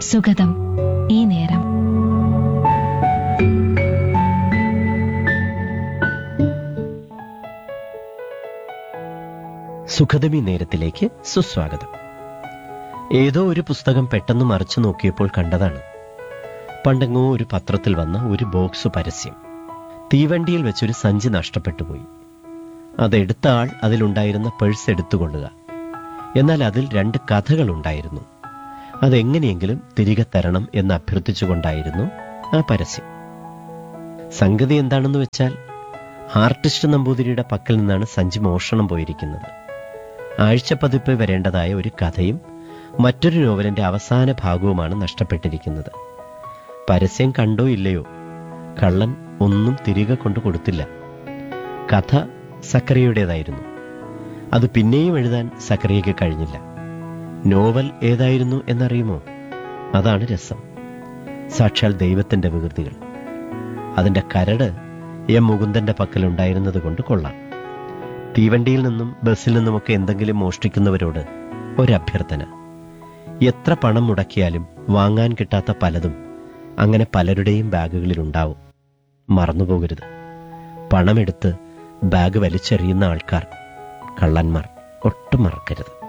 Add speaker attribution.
Speaker 1: സുഗതം ഈ നേരം
Speaker 2: സുഖദമി നേരത്തിലേക്ക് സുസ്വാഗതം ഏതോ ഒരു പുസ്തകം പെട്ടെന്ന് മറിച്ചു നോക്കിയപ്പോൾ കണ്ടതാണ് പണ്ടെങ്ങോ ഒരു പത്രത്തിൽ വന്ന ഒരു ബോക്സ് പരസ്യം തീവണ്ടിയിൽ വെച്ചൊരു സഞ്ചി നഷ്ടപ്പെട്ടു പോയി അതെടുത്ത ആൾ അതിലുണ്ടായിരുന്ന പേഴ്സ് എടുത്തുകൊള്ളുക എന്നാൽ അതിൽ രണ്ട് കഥകളുണ്ടായിരുന്നു അതെങ്ങനെയെങ്കിലും തിരികെ തരണം എന്ന് അഭ്യർത്ഥിച്ചുകൊണ്ടായിരുന്നു ആ പരസ്യം സംഗതി എന്താണെന്ന് വെച്ചാൽ ആർട്ടിസ്റ്റ് നമ്പൂതിരിയുടെ പക്കൽ നിന്നാണ് സഞ്ചി മോഷണം പോയിരിക്കുന്നത് ആഴ്ചപ്പതിപ്പ് വരേണ്ടതായ ഒരു കഥയും മറ്റൊരു നോവലിന്റെ അവസാന ഭാഗവുമാണ് നഷ്ടപ്പെട്ടിരിക്കുന്നത് പരസ്യം കണ്ടോ ഇല്ലയോ കള്ളൻ ഒന്നും തിരികെ കൊണ്ടു കൊടുത്തില്ല കഥ സക്കറിയുടേതായിരുന്നു അത് പിന്നെയും എഴുതാൻ സക്കറിയയ്ക്ക് കഴിഞ്ഞില്ല നോവൽ ഏതായിരുന്നു എന്നറിയുമോ അതാണ് രസം സാക്ഷാൽ ദൈവത്തിന്റെ വികൃതികൾ അതിന്റെ കരട് എം മുകുന്ദന്റെ പക്കലുണ്ടായിരുന്നത് കൊണ്ട് കൊള്ളാം തീവണ്ടിയിൽ നിന്നും ബസ്സിൽ നിന്നുമൊക്കെ എന്തെങ്കിലും മോഷ്ടിക്കുന്നവരോട് ഒരഭ്യർത്ഥന എത്ര പണം മുടക്കിയാലും വാങ്ങാൻ കിട്ടാത്ത പലതും അങ്ങനെ പലരുടെയും ബാഗുകളിൽ ഉണ്ടാവും മറന്നുപോകരുത് പണമെടുത്ത് ബാഗ് വലിച്ചെറിയുന്ന ആൾക്കാർ കള്ളന്മാർ ഒട്ടും മറക്കരുത്